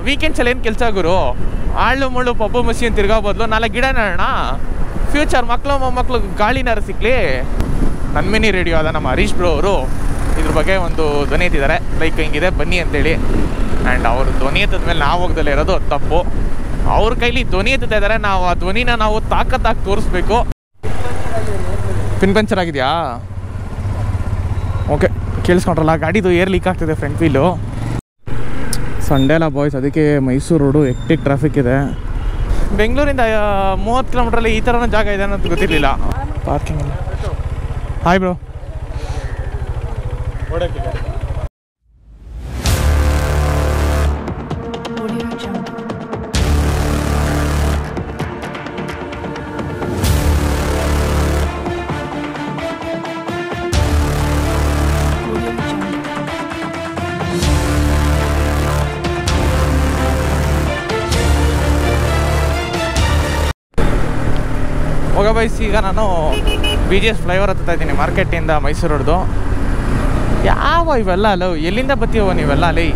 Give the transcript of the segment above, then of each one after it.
ವೀಕೆಂಡ್ಸಲ್ಲಿ ಏನು ಕೆಲಸ ಗುರು ಆಳು ಮುಳ್ಳು ಪಬ್ಬು ಮಸಿ ಅಂತ ತಿರ್ಗೋ ಬದಲು ನಾಲ್ಕು ಗಿಡ ನೆಡೋಣ ಫ್ಯೂಚರ್ ಮಕ್ಕಳು ಮೊಮ್ಮಕ್ಕಳು ಗಾಳಿನಾರು ಸಿಕ್ಕಲಿ ನನ್ನ ಮಿನಿ ರೇಡಿಯೋ ಅದ ನಮ್ಮ ಹರೀಶ್ ಬ್ರೋ ಅವರು ಇದ್ರ ಬಗ್ಗೆ ಒಂದು ಧ್ವನಿ ಎತ್ತಿದ್ದಾರೆ ಲೈಕ್ ಹಿಂಗಿದೆ ಬನ್ನಿ ಅಂತೇಳಿ ಆ್ಯಂಡ್ ಅವ್ರ ಧ್ವನಿ ಎತ್ತದ ಮೇಲೆ ನಾವು ಹೋಗ್ದಲ್ಲೇ ಇರೋದು ಅದು ತಪ್ಪು ಅವ್ರ ಕೈಲಿ ಧ್ವನಿ ಎತ್ತುತ್ತಾ ಇದ್ದಾರೆ ನಾವು ಆ ಧ್ವನಿನ ನಾವು ತಾಕತ್ತಾಗಿ ತೋರಿಸ್ಬೇಕು ಪಿನ್ ಪಂಚರ್ ಆಗಿದೆಯಾ ಓಕೆ ಕೇಳಿಸ್ಕೊಂಡ್ರಲ್ಲ ಗಾಡಿದು ಏರ್ ಲೀಕ್ ಆಗ್ತಿದೆ ಫ್ರಂಟ್ ವೀಲು ಸಂಡೇ ಅಲ್ಲ ಬಾಯ್ಸ್ ಅದಕ್ಕೆ ಮೈಸೂರು ರೋಡು ಎಕ್ಟಿಕ್ ಟ್ರಾಫಿಕ್ ಇದೆ ಬೆಂಗಳೂರಿಂದ ಮೂವತ್ತು ಕಿಲೋಮೀಟ್ರಲ್ಲಿ ಈ ಥರನೂ ಜಾಗ ಇದೆ ಅನ್ನೋದು ಗೊತ್ತಿರಲಿಲ್ಲ ಪಾರ್ಕಿಂಗ್ ಇಲ್ಲ hi bro Audio Jungle. Audio Jungle. ಹೋಗ ಬೈಸ್ ಈಗ ನಾನು ಬಿ ಜಿ ಎಸ್ ಫ್ಲೈಓವರ್ ಹತ್ತಾ ಇದ್ದೀನಿ ಮಾರ್ಕೆಟಿಂದ ಮೈಸೂರು ರೋಡ್ದು ಯಾವ ಇವೆಲ್ಲ ಅಲ್ಲ ಎಲ್ಲಿಂದ ಬತ್ತೀವೋ ನೀವೆಲ್ಲ ಅಲ್ಲಿ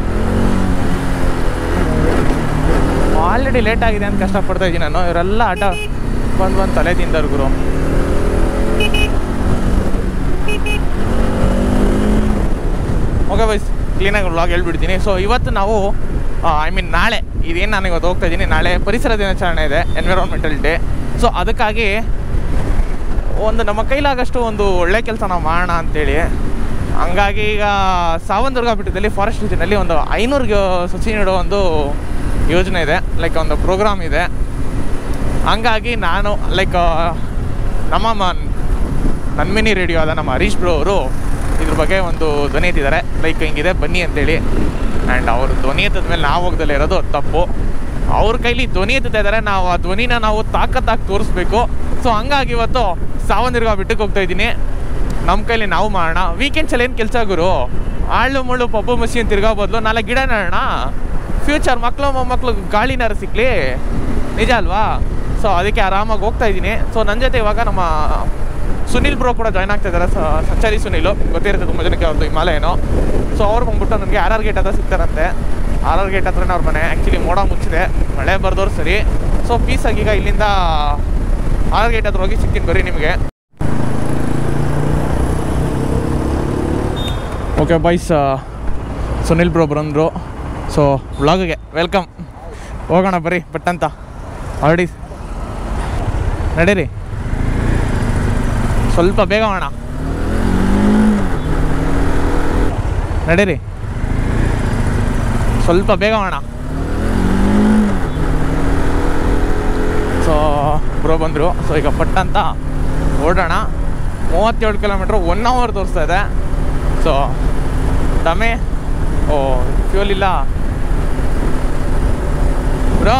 ಆಲ್ರೆಡಿ ಲೇಟ್ ಆಗಿದೆ ಅಂತ ಕಷ್ಟಪಡ್ತಾ ಇದ್ದೀನಿ ನಾನು ಇವರೆಲ್ಲ ಆಟ ಬಂದು ಬಂದು ತಲೆ ತಿಂದವ್ರು ಗುರು ಓಕೆ ಬೈಸ್ ಕ್ಲೀನಾಗಿ ವ್ಲಾಗ್ ಹೇಳ್ಬಿಡ್ತೀನಿ ಸೊ ಇವತ್ತು ನಾವು ಐ ಮೀನ್ ನಾಳೆ ಇದೇನು ನಾನು ಇವತ್ತು ಹೋಗ್ತಾ ಇದ್ದೀನಿ ನಾಳೆ ಪರಿಸರ ದಿನಾಚರಣೆ ಇದೆ ಎನ್ವಿರಾನ್ಮೆಂಟಲ್ ಡೇ ಸೊ ಅದಕ್ಕಾಗಿ ಒಂದು ನಮ್ಮ ಕೈಲಾಗಷ್ಟು ಒಂದು ಒಳ್ಳೆ ಕೆಲಸ ನಾವು ಮಾಡೋಣ ಅಂತೇಳಿ ಹಂಗಾಗಿ ಈಗ ಸಾವಂದುರ್ಗ ಬೆಟ್ಟದಲ್ಲಿ ಫಾರೆಸ್ಟ್ ರೀಜನಲ್ಲಿ ಒಂದು ಐನೂರು ಸಸಿ ನೀಡೋ ಒಂದು ಯೋಜನೆ ಇದೆ ಲೈಕ್ ಒಂದು ಪ್ರೋಗ್ರಾಮ್ ಇದೆ ಹಂಗಾಗಿ ನಾನು ಲೈಕ್ ನಮ್ಮ ಮ- ನನ್ನ ಮಿನಿ ರೇಡಿಯೋ ಆದ ನಮ್ಮ ಹರೀಶ್ ಬ್ರೋ ಅವರು ಇದ್ರ ಬಗ್ಗೆ ಒಂದು ಧ್ವನಿ ಎತ್ತಿದ್ದಾರೆ ಲೈಕ್ ಹಿಂಗಿದೆ ಬನ್ನಿ ಅಂತೇಳಿ ಆ್ಯಂಡ್ ಅವ್ರ ಧ್ವನಿ ಎತ್ತದ ಮೇಲೆ ನಾವು ಹೋಗ್ದಲ್ಲೇ ಇರೋದು ಅದು ತಪ್ಪು ಅವ್ರ ಕೈಲಿ ಧ್ವನಿ ಎತ್ತುತ್ತಾ ಇದ್ದಾರೆ ನಾವು ಆ ಧ್ವನಿನ ನಾವು ತಾಕತ್ತಾಗಿ ತೋರಿಸ್ಬೇಕು ಸೊ ಹಂಗಾಗಿ ಇವತ್ತು ಸಾವಂದಿರ್ಗ ಬಿಟ್ಟಕ್ಕೆ ಹೋಗ್ತಾ ಇದ್ದೀನಿ ನಮ್ಮ ಕೈಲಿ ನಾವು ಮಾಡೋಣ ವೀಕೆಂಡ್ಸಲ್ಲಿ ಏನು ಕೆಲಸ ಗುರು ಆಳು ಮುಳ್ಳು ಪಬ್ಬು ಮಸಿ ಅಂತ ತಿರ್ಗೋ ಬದಲು ನಾಲ್ಕು ಗಿಡ ನೆಡೋಣ ಫ್ಯೂಚರ್ ಮಕ್ಕಳು ಮೊಮ್ಮಕ್ಕಳು ಗಾಳಿನಾರು ಸಿಕ್ಕಲಿ ನಿಜ ಅಲ್ವಾ ಸೊ ಅದಕ್ಕೆ ಆರಾಮಾಗಿ ಹೋಗ್ತಾ ಇದ್ದೀನಿ ಸೊ ನನ್ನ ಜೊತೆ ಇವಾಗ ನಮ್ಮ ಸುನಿಲ್ ಬ್ರೋ ಕೂಡ ಜಾಯ್ನ್ ಆಗ್ತಾ ಇದ್ದಾರೆ ಸ- ಸಂಚಾರಿ ಸುನಿಲು ಗೊತ್ತಿರುತ್ತೆ ತುಂಬ ಜನಕ್ಕೆ ಅವ್ರದ್ದು ಹಿಮಾಲಯನು ಸೊ ಅವ್ರು ಬಂದ್ಬಿಟ್ಟು ನನಗೆ ಆರ್ ಆರ್ ಗೇಟ್ ಹತ್ರ ಸಿಗ್ತಾರಂತೆ ಆರ್ ಆರ್ ಗೇಟ್ ಹತ್ರನೇ ಅವ್ರ ಮನೆ ಆ್ಯಕ್ಚುಲಿ ಮೋಡ ಮುಚ್ಚಿದೆ ಮಳೆ ಬರ್ದವ್ರು ಸರಿ ಸೊ ಪೀಸಾಗಿ ಈಗ ಇಲ್ಲಿಂದ ಆರ್ ಆರ್ ಗೇಟ್ ಹತ್ರ ಹೋಗಿ ಸಿಗ್ತೀನಿ ಬರೀ ನಿಮಗೆ ಓಕೆ ಬಾಯ್ಸ್ ಸುನಿಲ್ ಬ್ರೋ ಬಂದರು ಸೊ ವ್ಲಾಗ್ಗೆ ವೆಲ್ಕಮ್ ಹೋಗೋಣ ಬರ್ರಿ ಪಟ್ಟಂತ ಆಲ್ರೆಡಿ ನಡೀರಿ ಸ್ವಲ್ಪ ಬೇಗ ಮಾಡೋಣ ನಡೀರಿ ಸ್ವಲ್ಪ ಬೇಗ ಮಾಡೋಣ ಸೊ ಬ್ರೋ ಬಂದರು ಸೊ ಈಗ ಪಟ್ಟಂತ ಓಡೋಣ ಮೂವತ್ತೇಳು ಕಿಲೋಮೀಟ್ರ್ ಒನ್ ಅವರ್ ತೋರಿಸ್ತಾ ಇದೆ ಸೊ ದಮೆ ಓ ಫ್ಯೂಲ್ ಇಲ್ಲ ಬ್ರೋ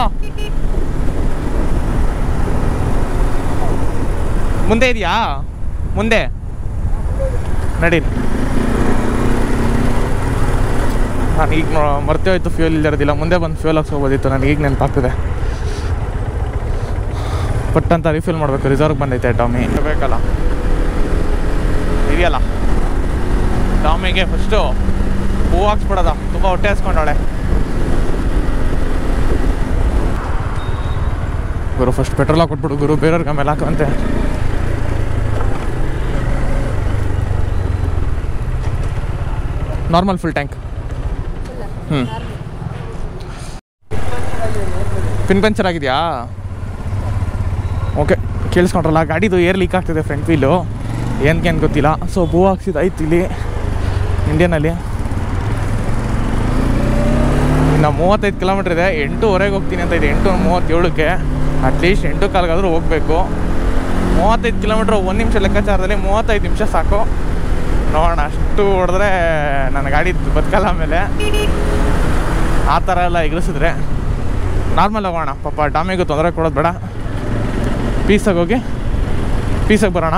ಮುಂದೆ ಇದೆಯಾ ಮುಂದೆ ನಡೀರಿ ನಾನು ಈಗ ನೋ ಮರ್ತೇ ಹೋಯ್ತು ಫ್ಯೂಲ್ ಇಲ್ದಿರೋದಿಲ್ಲ ಮುಂದೆ ಬಂದು ಫ್ಯೂಲ್ ಹಾಕ್ಸ್ಕೊಬೋದಿತ್ತು ನನಗೆ ಈಗ ನೆನಪಾಗ್ತದೆ ಪಟ್ಟಂತ ರಿಫಿಲ್ ಮಾಡಬೇಕು ರಿಸರ್ವ್ ಬಂದೈತೆ ಟಾಮಿ ಬೇಕಲ್ಲ ಇದೆಯಲ್ಲ ಟಾಮಿಗೆ ಫಸ್ಟು ಹೂ ಹಾಕ್ಸ್ಬಿಡೋದ ತುಂಬ ಹೊಟ್ಟೆ ಹಸ್ಕೊಂಡವಳೆ ಗುರು ಫಸ್ಟ್ ಪೆಟ್ರೋಲ್ ಹಾಕ್ಬಿಟ್ಬಿಡು ಗುರು ಬೇರೆಯವ್ರಿಗೆ ಆಮೇಲೆ ಹಾಕುವಂತೆ ನಾರ್ಮಲ್ ಫುಲ್ ಟ್ಯಾಂಕ್ ಹ್ಞೂ ಪಿನ್ ಪಂಚರ್ ಆಗಿದೆಯಾ ಓಕೆ ಕೇಳಿಸ್ಕೊಂಡ್ರಲ್ಲ ಗಾಡಿದು ಏರ್ ಲೀಕ್ ಆಗ್ತಿದೆ ಫ್ರಂಟ್ ವೀಲು ಏನಕ್ಕೇನು ಗೊತ್ತಿಲ್ಲ ಸೊ ಬೂ ಹಾಕ್ಸಿದ್ದು ಐತಿ ಇಲ್ಲಿ ಇಂಡಿಯನಲ್ಲಿ ಇನ್ನು ಮೂವತ್ತೈದು ಕಿಲೋಮೀಟ್ರ್ ಇದೆ ಎಂಟೂವರೆಗೆ ಹೋಗ್ತೀನಿ ಅಂತ ಇದೆ ಎಂಟು ಮೂವತ್ತೇಳಕ್ಕೆ ಅಟ್ಲೀಸ್ಟ್ ಎಂಟು ಕಾಲ್ಗಾದ್ರೂ ಹೋಗಬೇಕು ಮೂವತ್ತೈದು ಕಿಲೋಮೀಟ್ರ್ ಒಂದು ನಿಮಿಷ ಲೆಕ್ಕಾಚಾರದಲ್ಲಿ ಮೂವತ್ತೈದು ನಿಮಿಷ ಸಾಕು ನೋಡೋಣ ಅಷ್ಟು ಹೊಡೆದ್ರೆ ನನ್ನ ಗಾಡಿ ಬದುಕಲ್ಲ ಆಮೇಲೆ ಆ ಥರ ಎಲ್ಲ ಎಗರಿಸಿದ್ರೆ ನಾರ್ಮಲ್ ಹೋಗೋಣ ಪಾಪ ಡಾಮಿಗೂ ತೊಂದರೆ ಕೊಡೋದು ಬೇಡ ಪೀಸಾಗಿ ಹೋಗಿ ಪೀಸಾಗಿ ಬರೋಣ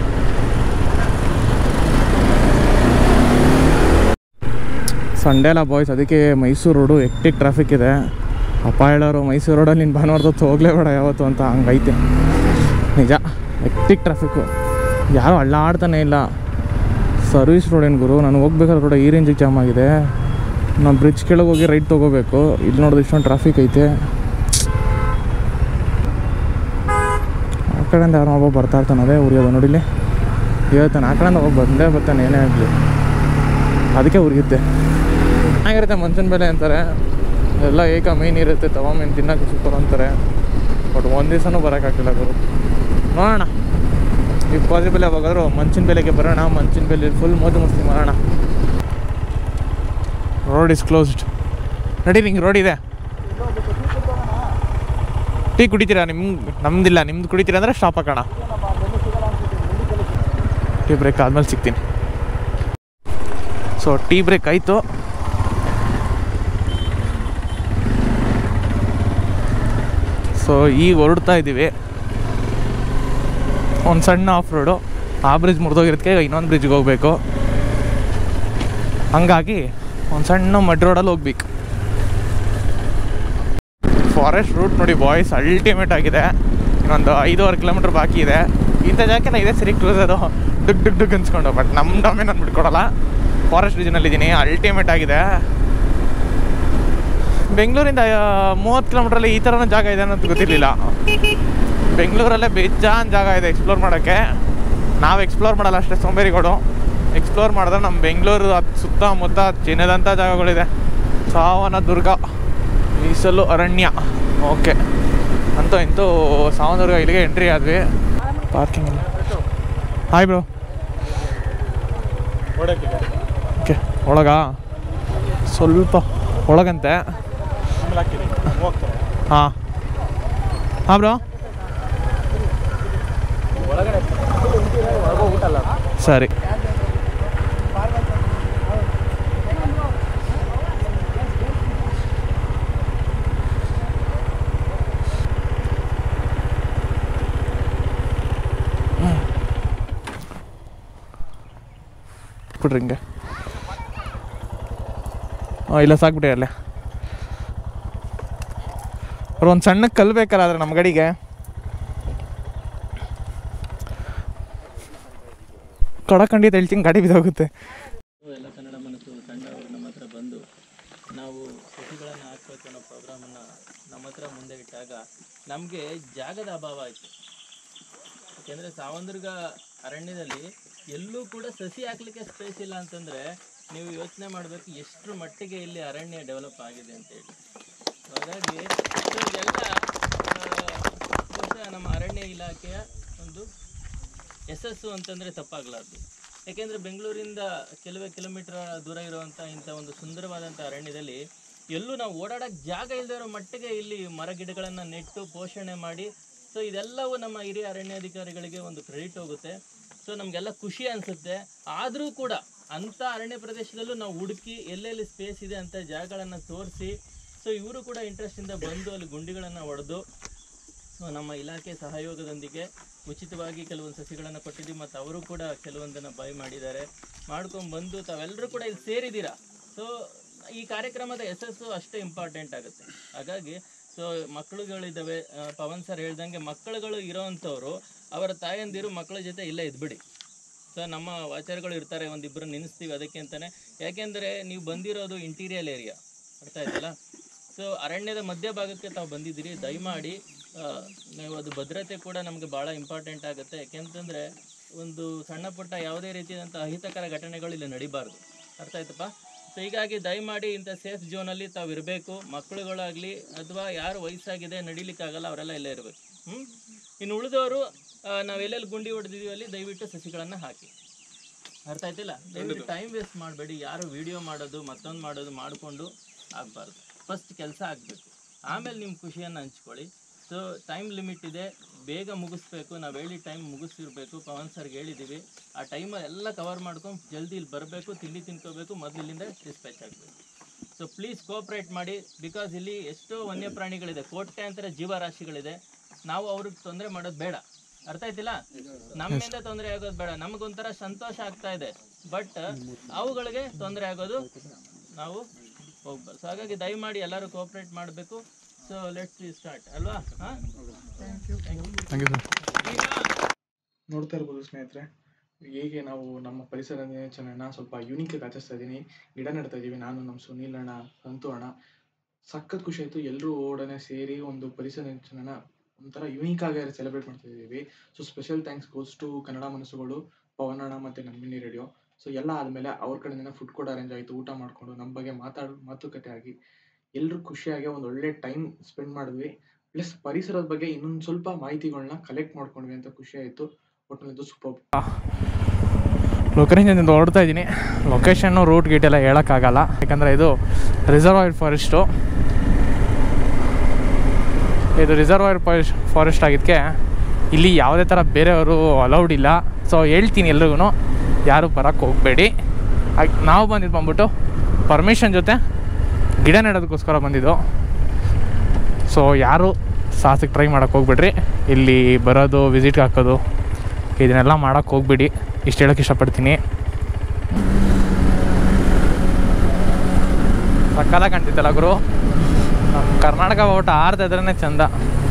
ಸಂಡೇ ಅಲ್ಲ ಬಾಯ್ಸ್ ಅದಕ್ಕೆ ಮೈಸೂರು ರೋಡು ಎಕ್ಟಿಕ್ ಟ್ರಾಫಿಕ್ ಇದೆ ಅಪ್ಪ ಹೇಳೋರು ಮೈಸೂರು ರೋಡಲ್ಲಿ ನೀನು ಭಾನುವಾರದೊತ್ತು ಹೋಗಲೇಬೇಡ ಯಾವತ್ತು ಅಂತ ಹಂಗೈತೆ ನಿಜ ಎಕ್ಟಿಕ್ ಟ್ರಾಫಿಕ್ಕು ಯಾರೂ ಅಳ್ಳಾಡ್ತಾನೆ ಇಲ್ಲ ಸರ್ವಿಸ್ ರೋಡ್ ಏನು ಗುರು ನಾನು ಹೋಗ್ಬೇಕಾದ್ರೆ ಕೂಡ ಈ ರೇಂಜಿಗೆ ಜಾಮ್ ಆಗಿದೆ ನಾವು ಬ್ರಿಡ್ಜ್ ಕೆಳಗೆ ಹೋಗಿ ರೈಟ್ ತೊಗೋಬೇಕು ಇಲ್ಲಿ ನೋಡಿದ್ರೆ ಇಷ್ಟೊಂದು ಟ್ರಾಫಿಕ್ ಐತೆ ಆ ಕಡೆಯಿಂದ ಯಾರೋ ಒಬ್ಬ ಬರ್ತಾ ಇರ್ತಾನೆ ಅದೇ ಉರಿಯೋದು ನೋಡಿಲಿ ಹೇಳ್ತಾನೆ ಆ ಕಡೆಯಿಂದ ಒಬ್ಬ ಬಂದೇ ಬರ್ತಾನೆ ಏನೇ ಆಗಲಿ ಅದಕ್ಕೆ ಉರಿಯುತ್ತೆ ಚೆನ್ನಾಗಿರುತ್ತೆ ಮನ್ಸಿನ ಬೆಲೆ ಅಂತಾರೆ ಎಲ್ಲ ಏಕ ಮೀನು ಇರುತ್ತೆ ತವ ಮೀನು ತಿನ್ನೋಕೆ ಸೂಪರ್ ಅಂತಾರೆ ಬಟ್ ಒಂದು ದಿವಸನೂ ಬರೋಕ್ಕಾಗಿಲ್ಲ ಗುರು ನೋಡೋಣ ಈಗ ಪಾಸಿಬಲ್ ಯಾವಾಗಾದ್ರು ಮಂಚಿನ ಬೆಲೆಗೆ ಬರೋಣ ಮಂಚಿನ ಬೆಲೆ ಫುಲ್ ಮೋದು ಮಸ್ತಿ ಮಾಡೋಣ ರೋಡ್ ಇಸ್ ಕ್ಲೋಸ್ಡ್ ನಡಿ ನಿಂಗೆ ರೋಡ್ ಇದೆ ಟೀ ಕುಡಿತೀರಾ ನಿಮ್ಗೆ ನಮ್ದಿಲ್ಲ ನಿಮ್ದು ಕುಡಿತೀರಾ ಅಂದರೆ ಸ್ಟಾಪ್ ಹಾಕೋಣ ಟೀ ಬ್ರೇಕ್ ಆದ್ಮೇಲೆ ಸಿಗ್ತೀನಿ ಸೊ ಟೀ ಬ್ರೇಕ್ ಆಯಿತು ಸೊ ಈಗ ಹೊರಡ್ತಾ ಇದ್ದೀವಿ ಒಂದು ಸಣ್ಣ ಆಫ್ ರೋಡು ಆ ಬ್ರಿಡ್ಜ್ ಮುರಿದೋಗಿರೋದಕ್ಕೆ ಇನ್ನೊಂದು ಬ್ರಿಡ್ಜ್ಗೆ ಹೋಗಬೇಕು ಹಂಗಾಗಿ ಒಂದು ಸಣ್ಣ ಮಡ್ ರೋಡಲ್ಲಿ ಹೋಗ್ಬೇಕು ಫಾರೆಸ್ಟ್ ರೂಟ್ ನೋಡಿ ಬಾಯ್ಸ್ ಅಲ್ಟಿಮೇಟ್ ಆಗಿದೆ ಇನ್ನೊಂದು ಐದೂವರೆ ಕಿಲೋಮೀಟ್ರ್ ಬಾಕಿ ಇದೆ ಇಂಥ ಜಾಗಕ್ಕೆ ನಾ ಇದೇ ಸರಿ ಕ್ಲೋಸ್ ಅದು ಡುಗ್ ಡುಗ್ ಡುಗ್ ಅನ್ಸ್ಕೊಂಡು ಬಟ್ ನಮ್ಮ ಡೊಮೆ ನಾನು ಬಿಟ್ಕೊಡಲ್ಲ ಫಾರೆಸ್ಟ್ ರೀಜನಲ್ಲಿ ಇದ್ದೀನಿ ಅಲ್ಟಿಮೇಟ್ ಆಗಿದೆ ಬೆಂಗಳೂರಿಂದ ಮೂವತ್ತು ಕಿಲೋಮೀಟ್ರಲ್ಲಿ ಈ ಥರನೂ ಜಾಗ ಇದೆ ಅನ್ನೋದು ಗೊತ್ತಿರಲಿಲ್ಲ ಬೆಂಗಳೂರಲ್ಲೇ ಬೇಜಾನ್ ಜಾಗ ಇದೆ ಎಕ್ಸ್ಪ್ಲೋರ್ ಮಾಡೋಕ್ಕೆ ನಾವು ಎಕ್ಸ್ಪ್ಲೋರ್ ಮಾಡಲ್ಲ ಅಷ್ಟೇ ಸೋಂಬೇರಿಗಳು ಎಕ್ಸ್ಪ್ಲೋರ್ ಮಾಡಿದ್ರೆ ನಮ್ಮ ಬೆಂಗಳೂರು ಅದು ಸುತ್ತಮುತ್ತ ಚಿನ್ನದಂಥ ಜಾಗಗಳಿದೆ ಸಾವನ ದುರ್ಗ ಮೀಸಲು ಅರಣ್ಯ ಓಕೆ ಅಂತೂ ಇಂತೂ ಸಾವನದುರ್ಗ ಇಲ್ಲಿಗೆ ಎಂಟ್ರಿ ಆದ್ವಿ ಪಾರ್ಕಿಂಗ್ ಇಲ್ಲ ಹಾಯ್ ಬ್ರೋ ಓಕೆ ಒಳಗಾ ಸ್ವಲ್ಪ ಒಳಗಂತೆ ಹಾಂ ಹಾಂ ಬ್ರೋ ಸರಿ ಬಿಡ್ರಿ ಹಿಂಗೆ ಹಾಂ ಇಲ್ಲ ಸಾಕ್ಬಿಟ್ಟೆ ಅಲ್ಲೇ ಅವ್ರು ಒಂದು ಸಣ್ಣ ಕಲ್ಲು ಬೇಕಲ್ಲ ಆದ್ರೆ ನಮ್ಮ ಗಡಿಗೆ ಕಡಕಂಡಿದ್ದು ಹೇಳ್ತೀನಿ ಗಾಡಿ ಬಿದ್ದೋಗುತ್ತೆ ಎಲ್ಲ ಕನ್ನಡ ಮನಸ್ಸು ತಂಡವರು ನಮ್ಮ ಹತ್ರ ಬಂದು ನಾವು ಸಸಿಗಳನ್ನು ಹಾಕಬೇಕು ಅನ್ನೋ ಪ್ರೋಗ್ರಾಮನ್ನು ನಮ್ಮ ಹತ್ರ ಮುಂದೆ ಇಟ್ಟಾಗ ನಮಗೆ ಜಾಗದ ಅಭಾವ ಆಯಿತು ಯಾಕೆಂದರೆ ಸಾವಂದುರ್ಗ ಅರಣ್ಯದಲ್ಲಿ ಎಲ್ಲೂ ಕೂಡ ಸಸಿ ಹಾಕ್ಲಿಕ್ಕೆ ಸ್ಪೇಸ್ ಇಲ್ಲ ಅಂತಂದರೆ ನೀವು ಯೋಚನೆ ಮಾಡಬೇಕು ಎಷ್ಟರ ಮಟ್ಟಿಗೆ ಇಲ್ಲಿ ಅರಣ್ಯ ಡೆವಲಪ್ ಆಗಿದೆ ಅಂತೇಳಿ ಹಾಗಾಗಿ ಸೊ ಇದೆಲ್ಲ ಆ, ಬಹುಶಃ ನಮ್ಮ ಅರಣ್ಯ ಇಲಾಖೆಯ ಒಂದು ಯಶಸ್ಸು ಅಂತಂದರೆ ತಪ್ಪಾಗಲಾರ್ದು ಯಾಕೆಂದರೆ ಬೆಂಗಳೂರಿಂದ ಕೆಲವೇ ಕಿಲೋಮೀಟರ್ ದೂರ ಇರುವಂಥ ಇಂಥ ಒಂದು ಸುಂದರವಾದಂಥ ಅರಣ್ಯದಲ್ಲಿ ಎಲ್ಲೂ ನಾವು ಓಡಾಡೋಕ್ಕೆ ಜಾಗ ಇಲ್ಲದೆ ಇರೋ ಮಟ್ಟಿಗೆ ಇಲ್ಲಿ ಮರ ಗಿಡಗಳನ್ನು ನೆಟ್ಟು ಪೋಷಣೆ ಮಾಡಿ ಸೊ ಇದೆಲ್ಲವೂ ನಮ್ಮ ಹಿರಿಯ ಅರಣ್ಯಾಧಿಕಾರಿಗಳಿಗೆ ಒಂದು ಕ್ರೆಡಿಟ್ ಹೋಗುತ್ತೆ ಸೊ ನಮಗೆಲ್ಲ ಖುಷಿ ಅನಿಸುತ್ತೆ ಆದರೂ ಕೂಡ ಅಂಥ ಅರಣ್ಯ ಪ್ರದೇಶದಲ್ಲೂ ನಾವು ಹುಡುಕಿ ಎಲ್ಲೆಲ್ಲಿ ಸ್ಪೇಸ್ ಇದೆ ಅಂತ ಜಾಗಗಳನ್ನು ತೋರಿಸಿ ಸೊ ಇವರು ಕೂಡ ಇಂಟ್ರೆಸ್ಟಿಂದ ಬಂದು ಅಲ್ಲಿ ಗುಂಡಿಗಳನ್ನು ಹೊಡೆದು ಸೊ ನಮ್ಮ ಇಲಾಖೆ ಸಹಯೋಗದೊಂದಿಗೆ ಉಚಿತವಾಗಿ ಕೆಲವೊಂದು ಸಸಿಗಳನ್ನು ಕೊಟ್ಟಿದ್ದೀವಿ ಮತ್ತು ಅವರು ಕೂಡ ಕೆಲವೊಂದನ್ನು ಬೈ ಮಾಡಿದ್ದಾರೆ ಮಾಡ್ಕೊಂಡು ಬಂದು ತಾವೆಲ್ಲರೂ ಕೂಡ ಇಲ್ಲಿ ಸೇರಿದ್ದೀರಾ ಸೊ ಈ ಕಾರ್ಯಕ್ರಮದ ಯಶಸ್ಸು ಅಷ್ಟೇ ಇಂಪಾರ್ಟೆಂಟ್ ಆಗುತ್ತೆ ಹಾಗಾಗಿ ಸೊ ಮಕ್ಕಳುಗಳಿದ್ದಾವೆ ಆ, ಪವನ್ ಸರ್ ಹೇಳ್ದಂಗೆ ಮಕ್ಕಳುಗಳು ಇರೋವಂಥವ್ರು ಅವರ ತಾಯಂದಿರು ಮಕ್ಕಳ ಜೊತೆ ಇಲ್ಲೇ ಇದ್ಬಿಡಿ ಸೊ ನಮ್ಮ ಆಚಾರ್ಯಗಳು ಇರ್ತಾರೆ ಒಂದಿಬ್ಬರು ನೆನೆಸ್ತೀವಿ ಅದಕ್ಕೆ ಅಂತಾನೆ ಯಾಕೆಂದರೆ ನೀವು ಬಂದಿರೋದು ಇಂಟೀರಿಯಲ್ ಏರಿಯಾ ಅರ್ಥ ಆಯ್ತಲ್ಲ ಸೊ ಅರಣ್ಯದ ಮಧ್ಯಭಾಗಕ್ಕೆ ತಾವು ಬಂದಿದ್ದೀರಿ ದಯಮಾಡಿ ಆ, ನೀವು ಅದು ಭದ್ರತೆ ಕೂಡ ನಮಗೆ ಭಾಳ ಇಂಪಾರ್ಟೆಂಟ್ ಆಗುತ್ತೆ ಯಾಕೆಂತಂದರೆ ಒಂದು ಸಣ್ಣ ಪುಟ್ಟ ಯಾವುದೇ ರೀತಿಯಾದಂಥ ಅಹಿತಕರ ಘಟನೆಗಳು ಇಲ್ಲಿ ನಡಿಬಾರ್ದು ಅರ್ಥ ಆಯ್ತಪ್ಪ ಸೊ ಹೀಗಾಗಿ ದಯಮಾಡಿ ಇಂಥ ಸೇಫ್ ಝೋನಲ್ಲಿ ತಾವು ಇರಬೇಕು ಮಕ್ಕಳುಗಳಾಗಲಿ ಅಥವಾ ಯಾರು ವಯಸ್ಸಾಗಿದೆ ನಡಿಲಿಕ್ಕಾಗಲ್ಲ ಅವರೆಲ್ಲ ಇಲ್ಲೇ ಇರಬೇಕು ಹ್ಞೂ ಇನ್ನು ಉಳಿದವರು ನಾವು ಎಲ್ಲೆಲ್ಲಿ ಗುಂಡಿ ಹೊಡೆದಿದ್ದೀವಿ ಅಲ್ಲಿ ದಯವಿಟ್ಟು ಸಸಿಗಳನ್ನು ಹಾಕಿ ಅರ್ಥ ಆಯ್ತಿಲ್ಲ ದಯವಿಟ್ಟು ಟೈಮ್ ವೇಸ್ಟ್ ಮಾಡಬೇಡಿ ಯಾರು ವಿಡಿಯೋ ಮಾಡೋದು ಮತ್ತೊಂದು ಮಾಡೋದು ಮಾಡಿಕೊಂಡು ಆಗಬಾರ್ದು ಫಸ್ಟ್ ಕೆಲಸ ಆಗಬೇಕು ಆಮೇಲೆ ನಿಮ್ಮ ಖುಷಿಯನ್ನು ಹಂಚ್ಕೊಳ್ಳಿ ಸೊ ಟೈಮ್ ಲಿಮಿಟ್ ಇದೆ ಬೇಗ ಮುಗಿಸ್ಬೇಕು ನಾವು ಹೇಳಿ ಟೈಮ್ ಮುಗಿಸಿರ್ಬೇಕು ಪವನ್ ಸರ್ಗೆ ಹೇಳಿದ್ದೀವಿ ಆ ಟೈಮಲ್ಲಿ ಎಲ್ಲ ಕವರ್ ಮಾಡ್ಕೊಂಡು ಜಲ್ದಿ ಇಲ್ಲಿ ಬರಬೇಕು ತಿಂಡಿ ತಿನ್ಕೋಬೇಕು ಮೊದಲು ಇಲ್ಲಿಂದ ಡಿಸ್ಪ್ಯಾಚ್ ಆಗಬೇಕು ಸೊ ಪ್ಲೀಸ್ ಕೋಆಪ್ರೇಟ್ ಮಾಡಿ ಬಿಕಾಸ್ ಇಲ್ಲಿ ಎಷ್ಟೋ ವನ್ಯಪ್ರಾಣಿಗಳಿದೆ ಕೋಟ್ಯಾಂತರ ಜೀವರಾಶಿಗಳಿದೆ ನಾವು ಅವ್ರಿಗೆ ತೊಂದರೆ ಮಾಡೋದು ಬೇಡ ಅರ್ಥ ಆಯ್ತಿಲ್ಲ ನಮ್ಮಿಂದ ತೊಂದರೆ ಆಗೋದು ಬೇಡ ನಮಗೊಂಥರ ಸಂತೋಷ ಆಗ್ತಾ ಇದೆ ಬಟ್ ಅವುಗಳಿಗೆ ತೊಂದರೆ ಆಗೋದು ನಾವು ಹೋಗ್ಬಾರ್ದು ಸೊ ಹಾಗಾಗಿ ದಯಮಾಡಿ ಎಲ್ಲರೂ ಕೋಆಪ್ರೇಟ್ ಮಾಡಬೇಕು ಸೊ ಲೆಟ್ಸ್ ಸ್ಟಾರ್ಟ್ ಅಲ್ವಾ ಹಾಂ ಥ್ಯಾಂಕ್ ಯು ಸರ್ ನೋಡ್ತಾ ಇರ್ಬೋದು ಸ್ನೇಹಿತರೆ ಹೇಗೆ ನಾವು ನಮ್ಮ ಪರಿಸರ ದಿನಾಚರಣೆನ ಸ್ವಲ್ಪ ಯೂನಿಕ್ ಆಗಿ ಆಚರಿಸ್ತಾ ಇದ್ದೀನಿ ಗಿಡ ನೆಡ್ತಾ ಇದ್ದೀವಿ ನಾನು ನಮ್ಮ ಸುನೀಲ್ ಅಣ್ಣ ಸಂತು ಅಣ್ಣ ಸಖತ್ ಖುಷಿ ಆಯಿತು ಎಲ್ಲರೂ ಓಡನೆ ಸೇರಿ ಒಂದು ಪರಿಸರ ದಿನಾಚರಣೆನ ಒಂಥರ ಯೂನಿಕ್ ಆಗಿ ಸೆಲೆಬ್ರೇಟ್ ಮಾಡ್ತಾ ಇದ್ದೀವಿ so special thanks goes to Kannada ಮನಸ್ಸುಗಳು ಪವನ್ ಅಣ್ಣ ಮತ್ತು ನಂದಿನಿ ರೇಡಿಯೋ ಸೊ ಎಲ್ಲ ಆದಮೇಲೆ ಅವ್ರ ಕಡೆಯಿಂದ ಫುಡ್ ಕೂಡ ಅರೇಂಜ್ ಆಯಿತು ಊಟ ಮಾಡಿಕೊಂಡು ನಮ್ಮ ಬಗ್ಗೆ ಮಾತಾಡ್ ಮಾತುಕತೆ ಆಗಿ ಎಲ್ಲರೂ ಖುಷಿಯಾಗಿ ಒಂದು ಒಳ್ಳೆ ಟೈಮ್ ಸ್ಪೆಂಡ್ ಮಾಡಿದ್ವಿ ಪ್ಲಸ್ ಪರಿಸರದ ಬಗ್ಗೆ ಇನ್ನೊಂದು ಸ್ವಲ್ಪ ಮಾಹಿತಿಗಳನ್ನ ಕಲೆಕ್ಟ್ ಮಾಡ್ಕೊಂಡ್ವಿ ಅಂತ ಖುಷಿ ಆಯಿತು ಒಟ್ಟಿನದು ಸೂಪರ್ ಲೊಕೇಶನ್ನಿಂದ ಹೊರಡ್ತಾ ಇದ್ದೀನಿ ಲೊಕೇಶನ್ನು ರೂಟ್ ಗೀಟ್ ಎಲ್ಲ ಹೇಳೋಕ್ಕಾಗಲ್ಲ ಯಾಕಂದರೆ ಇದು ರಿಸರ್ವಾಯರ್ ಫಾರೆಸ್ಟು ಇದು ರಿಸರ್ವಾಯರ್ ಫಾರೆಸ್ಟ್ ಫಾರೆಸ್ಟ್ ಆಗಿದ್ದಕ್ಕೆ ಇಲ್ಲಿ ಯಾವುದೇ ಥರ ಬೇರೆಯವರು ಅಲೌಡ್ ಇಲ್ಲ ಸೊ ಹೇಳ್ತೀನಿ ಎಲ್ರಿಗೂ ಯಾರು ಬರೋಕ್ಕೆ ಹೋಗಬೇಡಿ ನಾವು ಬಂದಿದ್ದು ಬಂದ್ಬಿಟ್ಟು ಪರ್ಮಿಷನ್ ಜೊತೆ ಗಿಡ ನೆಡೋದಕ್ಕೋಸ್ಕರ ಬಂದಿದ್ದು ಸೊ ಯಾರು ಸಾಹಸಕ್ಕೆ ಟ್ರೈ ಮಾಡೋಕ್ಕೆ ಹೋಗ್ಬೇಡ್ರಿ ಇಲ್ಲಿ ಬರೋದು ವಿಸಿಟ್ಗೆ ಹಾಕೋದು ಇದನ್ನೆಲ್ಲ ಮಾಡೋಕ್ಕೆ ಹೋಗ್ಬೇಡಿ ಇಷ್ಟು ಹೇಳೋಕ್ಕೆ ಇಷ್ಟಪಡ್ತೀನಿ ಸಕ್ಕಲ ಕಾಣ್ತಿತ್ತಲ್ಲ ಗುರು ನಮ್ಮ ಕರ್ನಾಟಕ ಓಟ ಆರ್ದ ಇದ್ರೇ ಚಂದ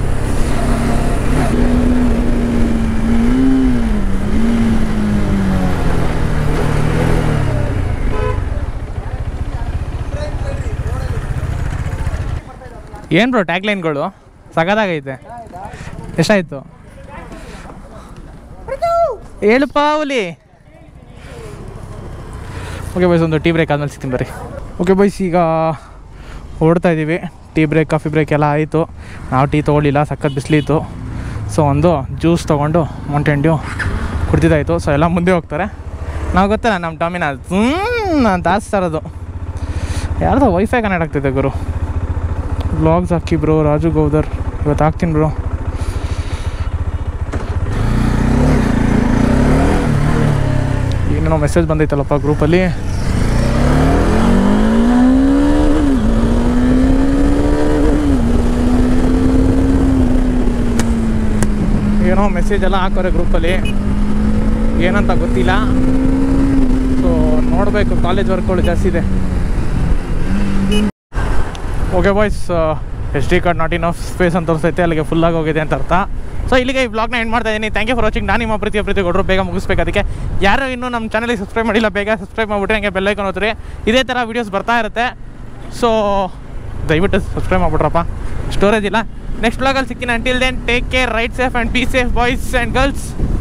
ಏನು ಬ್ರೋ ಟ್ಯಾಗ್ಲೈನ್ಗಳು ಸಗದಾಗೈತೆ ಎಷ್ಟಾಯಿತು ಹೇಳಪ್ಪ ಹುಲಿ ಓಕೆ ಬೈಸ್ ಒಂದು ಟೀ ಬ್ರೇಕ್ ಆದ್ಮೇಲೆ ಸಿಗ್ತೀನಿ ಬರ್ರಿ ಓಕೆ ಬೈಸ್ ಈಗ ಓಡ್ತಾ ಇದ್ದೀವಿ ಟೀ ಬ್ರೇಕ್ ಕಾಫಿ ಬ್ರೇಕ್ ಎಲ್ಲ ಆಯಿತು ನಾವು ಟೀ ತೊಗೊಳ್ಳಿಲ್ಲ ಸಖತ್ ಬಿಸಿಲಿತ್ತು ಸೊ ಒಂದು ಜ್ಯೂಸ್ ತೊಗೊಂಡು ಮೌಂಟೇನ್ ಡ್ಯೂ ಕುಡ್ದಿದ್ದಾಯಿತು ಸೊ ಎಲ್ಲ ಮುಂದೆ ಹೋಗ್ತಾರೆ ನಾವು ಗೊತ್ತಲ್ಲ ನಮ್ಮ ಟಾಮಿನ ಅಂತ ಆಸ್ತಾ ಇರೋದು ಯಾರ್ದೋ ವೈಫೈ ಕನೆಕ್ಟ್ ಆಗ್ತಿದೆ ಗುರು ಬ್ಲಾಗ್ಸ್ ಹಾಕಿ ಬ್ರೋ ರಾಜು ಗೌದರ್ ಇವತ್ತು ಹಾಕ್ತೀನಿ ಬ್ರೋ ಏನೇನೋ ಮೆಸೇಜ್ ಬಂದೈತಲ್ಲಪ್ಪ ಗ್ರೂಪಲ್ಲಿ ಏನೋ ಮೆಸೇಜ್ ಎಲ್ಲ ಹಾಕೋರೆ ಗ್ರೂಪಲ್ಲಿ ಏನಂತ ಗೊತ್ತಿಲ್ಲ ಸೊ ನೋಡಬೇಕು ಕಾಲೇಜ್ ವರ್ಕ್ಗಳು ಜಾಸ್ತಿ ಇದೆ okay boys S D card not enough space ಅಂತ ತೋರಿಸ್ತೈತೆ ಅಲ್ಲಿಗೆ ಫುಲ್ ಆಗಿ ಹೋಗಿದೆ ಅಂತ ಅರ್ಥ ಸೊ ಇಲ್ಲಿಗೆ ಈ ಬ್ಲಾಗ್ನ ಎಂಡ್ ಮಾಡ್ತಾ ಇದ್ದೀನಿ ಥ್ಯಾಂಕ್ ಯು ಫಾರ್ ವಾಚಿಂಗ್ ನಾನು ನಿಮ್ಮ ಪ್ರೀತಿಯ ಪ್ರೀತಿ ಕೊಟ್ಟರು ಬೇಗ ಮುಗಿಸ್ಬೇಕು ಅದಕ್ಕೆ ಯಾರು ಇನ್ನೂ ನಮ್ಮ ಚಾನಲಿಗೆ ಸಬ್ಸ್ಕ್ರೈಬ್ ಮಾಡಿಲ್ಲ ಬೇಗ ಸಬ್ಸ್ಕ್ರೈಬ್ ಮಾಡಿಬಿಟ್ರೆ ಹಂಗೆ ಬೆಲ್ಲೈಕನ್ ಹೋಗ್ತಾರೆ ಇದೇ ಥರ ವೀಡಿಯೋಸ್ ಬರ್ತಾ ಇರುತ್ತೆ ಸೊ ದಯವಿಟ್ಟು ಸಬ್ಸ್ಕ್ರೈಬ್ ಮಾಡಿಬಿಟ್ರಪ್ಪ ಸ್ಟೋರೇಜ್ ಇಲ್ಲ ನೆಕ್ಸ್ಟ್ ಬ್ಲಾಗಲ್ಲಿ ಸಿಗ್ತೀನಿ until then take care right safe and be safe boys and girls